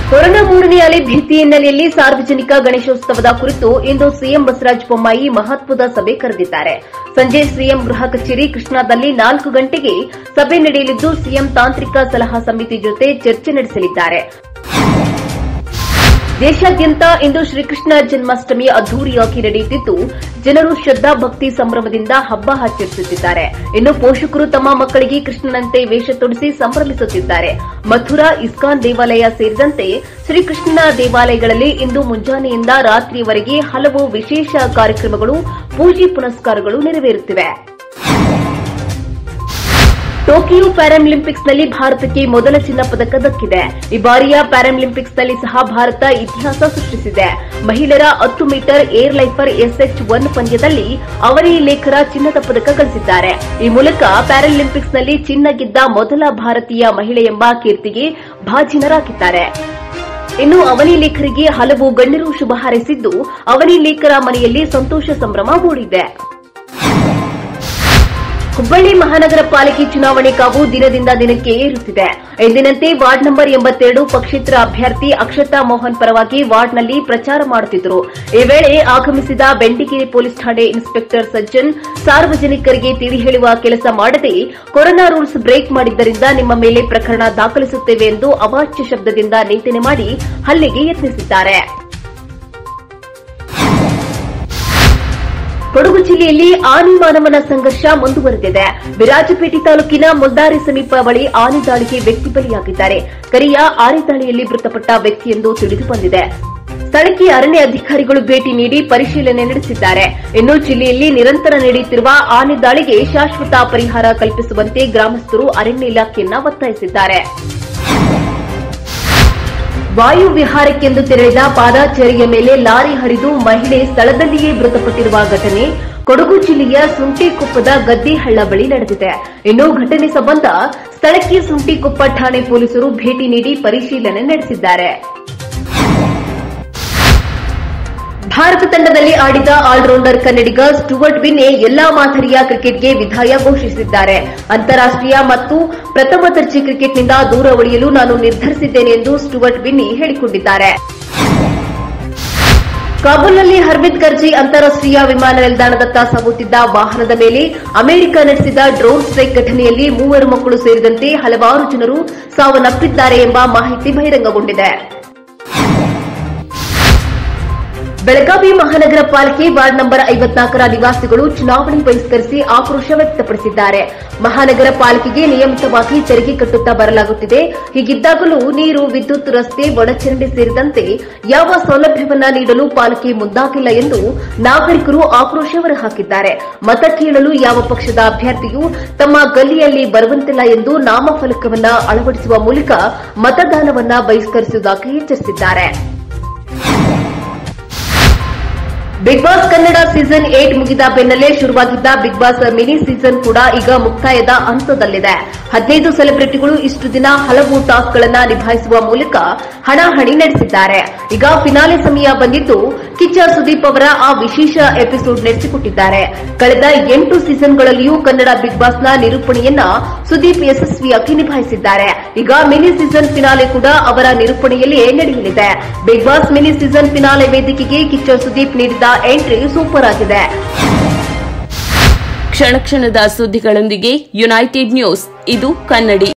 corona ಮೂರನೇ ಅಲೆ ಭೀತಿ ಹಿನ್ನೆಲೆಯಲ್ಲಿ ಸಾರ್ವಜನಿಕ ಗಣೇಶೋತ್ಸವದ ಕುರಿತು ಇಂದು ಸಿಎಂ ಬಸವರಾಜ ಬೊಮ್ಮಾಯಿ ಮಹತ್ವದ ಸಭೆ ಕರೆದಿದ್ದಾರೆ ಸಂಜೆ ಸಿಎಂ ಗೃಹ ಕಚೇರಿ ಕೃಷ್ಣಾದಲ್ಲಿ ನಾಲ್ಕು ಗಂಟೆಗೆ ಸಭೆ ನಡೆಯಲಿದ್ದು ಸಿಎಂ ತಾಂತ್ರಿಕ ಸಲಹಾ ಸಮಿತಿ ಜೊತೆ ಚರ್ಚೆ ನಡೆಸಲಿದ್ದಾರೆ ದೇಶಾದ್ಯಂತ ಇಂದು ಶ್ರೀಕೃಷ್ಣ ಜನ್ಮಾಷ್ಟಮಿ ಅದ್ದೂರಿಯಾಗಿ ನಡೆಯುತ್ತಿದ್ದು ಜನರು ಶ್ರದ್ದಾ ಭಕ್ತಿ ಸಂಭ್ರಮದಿಂದ ಹಬ್ಬ ಆಚರಿಸುತ್ತಿದ್ದಾರೆ ಇನ್ನು ಪೋಷಕರು ತಮ್ಮ ಮಕ್ಕಳಿಗೆ ಕೃಷ್ಣನಂತೆ ವೇಷ ತೊಡಿಸಿ ಸಂಭ್ರಮಿಸುತ್ತಿದ್ದಾರೆ ಮಥುರಾ ಇಸ್ಕಾನ್ ದೇವಾಲಯ ಸೇರಿದಂತೆ ಶ್ರೀಕೃಷ್ಣನ ದೇವಾಲಯಗಳಲ್ಲಿ ಇಂದು ಮುಂಜಾನೆಯಿಂದ ರಾತ್ರಿಯವರೆಗೆ ಹಲವು ವಿಶೇಷ ಕಾರ್ಯಕ್ರಮಗಳು ಪೂಜೆ ಪುನಸ್ಕಾರಗಳು ನೆರವೇರುತ್ತಿವೆ ಟೋಕಿಯೋ ಪ್ಯಾರಾಲಿಂಪಿಕ್ಸ್ನಲ್ಲಿ ಭಾರತಕ್ಕೆ ಮೊದಲ ಚಿನ್ನ ಪದಕ ದಕ್ಕಿದೆ ಈ ಬಾರಿಯ ಪ್ಯಾರಾಲಿಂಪಿಕ್ಸ್ನಲ್ಲಿ ಸಹ ಭಾರತ ಇತಿಹಾಸ ಸೃಷ್ಟಿಸಿದೆ ಮಹಿಳೆಯರ ಹತ್ತು meter air rifle S H one ಪಂದ್ಯದಲ್ಲಿ ಅವನಿ ಲೇಖರ ಚಿನ್ನದ ಪದಕ ಗಳಿಸಿದ್ದಾರೆ ಈ ಮೂಲಕ ಪ್ಯಾರಾಲಿಂಪಿಕ್ಸ್ನಲ್ಲಿ ಚಿನ್ನ ಗೆದ್ದ ಮೊದಲ ಭಾರತೀಯ ಮಹಿಳೆ ಎಂಬ ಕೀರ್ತಿಗೆ ಭಾಜನರಾಗಿದ್ದಾರೆ ಇನ್ನು ಅವನಿ ಲೇಖರಿಗೆ ಹಲವು ಗಣ್ಯರು ಶುಭ ಹಾರೈಸಿದ್ದು ಅವನಿ ಲೇಖರ ಮನೆಯಲ್ಲಿ ಸಂತೋಷ ಸಂಭ್ರಮ ಮೂಡಿದೆ ಹುಬ್ಬಳ್ಳಿ ಮಹಾನಗರ ಪಾಲಿಕೆ ಚುನಾವಣೆ ಕಾವು ದಿನದಿಂದ ದಿನಕ್ಕೆ ಏರುತ್ತಿದೆ ಎಂದಿನಂತೆ ವಾರ್ಡ್ ನಂಬರ್ ಎಂಬತ್ತೆರಡು ಪಕ್ಷೇತರ ಅಭ್ಯರ್ಥಿ ಅಕ್ಷತಾ ಮೋಹನ್ ಪರವಾಗಿ ವಾರ್ಡ್ನಲ್ಲಿ ಪ್ರಚಾರ ಮಾಡುತ್ತಿದ್ದರು ಈ ವೇಳೆ ಆಗಮಿಸಿದ ಬೆಂಡಿಗೆರೆ ಪೊಲೀಸ್ ಠಾಣೆ ಇನ್ಸ್ಪೆಕ್ಟರ್ ಸಜ್ಜನ್ ಸಾರ್ವಜನಿಕರಿಗೆ ತಿಳಿ ಹೇಳುವ ಕೆಲಸ ಮಾಡದೆ ಕೊರೋನಾ ರೂಲ್ಸ್ ಬ್ರೇಕ್ ಮಾಡಿದ್ದರಿಂದ ನಿಮ್ಮ ಮೇಲೆ ಪ್ರಕರಣ ದಾಖಲಿಸುತ್ತೇವೆ ಎಂದು ಅವಾಚ್ಯ ಶಬ್ದದಿಂದ ನಿಂದನೆ ಮಾಡಿ ಹಲ್ಲೆಗೆ ಯತ್ನಿಸಿದ್ದಾರೆ ಕೊಡಗು ಜಿಲ್ಲೆಯಲ್ಲಿ ಆನೆ ಮಾನವನ ಸಂಘರ್ಷ ಮುಂದುವರೆದಿದೆ ವಿರಾಜಪೇಟೆ ತಾಲೂಕಿನ ಮುಲ್ದಾರೆ ಸಮೀಪ ಬಳಿ ಆನೆ ದಾಳಿಗೆ ವ್ಯಕ್ತಿ ಬಲಿಯಾಗಿದ್ದಾರೆ ಕರಿಯ ಆನೆ ದಾಳಿಯಲ್ಲಿ ಮೃತಪಟ್ಟ ವ್ಯಕ್ತಿಯೆಂದು ತಿಳಿದು ಬಂದಿದೆ ಸ್ಥಳಕ್ಕೆ ಅರಣ್ಯ ಅಧಿಕಾರಿಗಳು ಭೇಟಿ ನೀಡಿ ಪರಿಶೀಲನೆ ನಡೆಸಿದ್ದಾರೆ ಇನ್ನು ಜಿಲ್ಲೆಯಲ್ಲಿ ನಿರಂತರ ನಡೆಯುತ್ತಿರುವ ಆನೆ ದಾಳಿಗೆ ಶಾಶ್ವತ ಪರಿಹಾರ ಕಲ್ಪಿಸುವಂತೆ ಗ್ರಾಮಸ್ಥರು ಅರಣ್ಯ ಇಲಾಖೆಯನ್ನ ಒತ್ತಾಯಿಸಿದ್ದಾರೆ ವಾಯು ವಿಹಾರಕ್ಕೆಂದು ತೆರಳಿದ ಪಾದಾಚಾರಿಯ ಮೇಲೆ ಲಾರಿ ಹರಿದು ಮಹಿಳೆ ಸ್ಥಳದಲ್ಲಿಯೇ ಮೃತಪಟ್ಟಿರುವ ಘಟನೆ ಕೊಡಗು ಜಿಲ್ಲೆಯ ಸುಂಟಿಕೊಪ್ಪದ ಗದ್ದೆಹಳ್ಳ ಬಳಿ ನಡೆದಿದೆ ಇನ್ನು ಘಟನೆ ಸಂಬಂಧ ಸ್ಥಳಕ್ಕೆ ಸುಂಟಿಕೊಪ್ಪ ಠಾಣೆ ಪೊಲೀಸರು ಭೇಟಿ ನೀಡಿ ಪರಿಶೀಲನೆ ನಡೆಸಿದ್ದಾರೆ ಭಾರತ ತಂಡದಲ್ಲಿ ಆಡಿದ ಆಲ್ರೌಂಡರ್ ಕನ್ನಡಿಗ ಸ್ಟುವರ್ಟ್ ವಿನ್ನೆ ಎಲ್ಲಾ ಮಾದರಿಯ ಕ್ರಿಕೆಟ್ಗೆ ವಿದಾಯ ಘೋಷಿಸಿದ್ದಾರೆ ಅಂತಾರಾಷ್ಟೀಯ ಮತ್ತು ಪ್ರಥಮ ದರ್ಜೆ ಕ್ರಿಕೆಟ್ನಿಂದ ದೂರ ಉಳಿಯಲು ನಾನು ನಿರ್ಧರಿಸಿದ್ದೇನೆ ಎಂದು ಸ್ಟುವರ್ಟ್ ವಿನ್ನಿ ಹೇಳಿಕೊಂಡಿದ್ದಾರೆ ಕಾಬೂಲ್ನಲ್ಲಿ ಹರ್ಮಿತ್ ಕರ್ಜಿ ಅಂತಾರಾಷ್ಟೀಯ ವಿಮಾನ ನಿಲ್ದಾಣದತ್ತ ಸಾಗುತ್ತಿದ್ದ ವಾಹನದ ಮೇಲೆ ಅಮೆರಿಕ ನಡೆಸಿದ ಡ್ರೋನ್ ಸ್ಟ್ರೈಕ್ ಘಟನೆಯಲ್ಲಿ ಮೂವರು ಮಕ್ಕಳು ಸೇರಿದಂತೆ ಹಲವಾರು ಜನರು ಸಾವನ್ನಪ್ಪಿದ್ದಾರೆ ಎಂಬ ಮಾಹಿತಿ ಬಹಿರಂಗಗೊಂಡಿದೆ ಬೆಳಗಾವಿ ಮಹಾನಗರ ಪಾಲಿಕೆ ವಾರ್ಡ್ ನಂಬರ್ ಐವತ್ನಾಲ್ಕರ ನಿವಾಸಿಗಳು ಚುನಾವಣೆ ಬಹಿಷ್ಕರಿಸಿ ಆಕ್ರೋಶ ವ್ಯಕ್ತಪಡಿಸಿದ್ದಾರೆ ಮಹಾನಗರ ಪಾಲಿಕೆಗೆ ನಿಯಮಿತವಾಗಿ ತೆರಿಗೆ ಕಟ್ಟುತ್ತಾ ಬರಲಾಗುತ್ತಿದೆ ಹೀಗಿದ್ದಾಗಲೂ ನೀರು ವಿದ್ಯುತ್ ರಸ್ತೆ ಒಳಚರಂಡಿ ಸೇರಿದಂತೆ ಯಾವ ಸೌಲಭ್ಯವನ್ನ ನೀಡಲು ಪಾಲಿಕೆ ಮುಂದಾಗಿಲ್ಲ ಎಂದು ನಾಗರಿಕರು ಆಕ್ರೋಶ ಹೊರಹಾಕಿದ್ದಾರೆ ಮತ ಕೇಳಲು ಯಾವ ಪಕ್ಷದ ಅಭ್ಯರ್ಥಿಯೂ ತಮ್ಮ ಗಲ್ಲಿಯಲ್ಲಿ ಬರುವಂತಿಲ್ಲ ಎಂದು ನಾಮಫಲಕವನ್ನ ಅಳವಡಿಸುವ ಮೂಲಕ ಮತದಾನವನ್ನ ಬಹಿಷ್ಕರಿಸುವುದಾಗಿ ಎಚ್ಚರಿಸಿದ್ದಾರೆ Big Boss Kannada season eight ಮುಗಿದ ಬೆನ್ನಲ್ಲೇ ಶುರುವಾಗಿದ್ದ ಬಿಗ್ ಬಾಸ್ ಮಿನಿ ಸೀಸನ್ ಕೂಡ ಈಗ ಮುಕ್ತಾಯದ ಹಂತದಲ್ಲಿದೆ ಹದಿನೈದು ಸೆಲೆಬ್ರಿಟಿಗಳು ಇಷ್ಟು ದಿನ ಹಲವು ಟಾಸ್ಕ್ಗಳನ್ನ ನಿಭಾಯಿಸುವ ಮೂಲಕ ಹಣಾಹಣಿ ನಡೆಸಿದ್ದಾರೆ ಈಗ ಫಿನಾಲೆ ಸಮಯ ಬಂದಿದ್ದು ಕಿಚ್ಚ ಸುದೀಪ್ ಅವರ ಆ ವಿಶೇಷ ಎಪಿಸೋಡ್ ನಡೆಸಿಕೊಟ್ಟಿದ್ದಾರೆ ಕಳೆದ ಎಂಟು ಸೀಸನ್ಗಳಲ್ಲಿಯೂ ಕನ್ನಡ ಬಿಗ್ ಬಾಸ್ನ ನಿರೂಪಣೆಯನ್ನ ಸುದೀಪ್ ಯಶಸ್ವಿಯಾಗಿ ನಿಭಾಯಿಸಿದ್ದಾರೆ ಈಗ ಮಿನಿ ಸೀಸನ್ ಫಿನಾಲೆ ಕೂಡ ಅವರ ನಿರೂಪಣೆಯಲ್ಲಿಯೇ ನಡೆಯಲಿದೆ Big Boss mini season finale ವೇದಿಕೆಗೆ ಕಿಚ್ಚ ಸುದೀಪ್ ನೀಡಿದ ಎಂಟ್ರಿ ಸೂಪರ್ ಆಗಿದೆ ಕ್ಷಣ ಕ್ಷಣದ ಸುದ್ದಿಗಳೊಂದಿಗೆ ಯುನೈಟೆಡ್ ನ್ಯೂಸ್ ಇದು ಕನ್ನಡಿ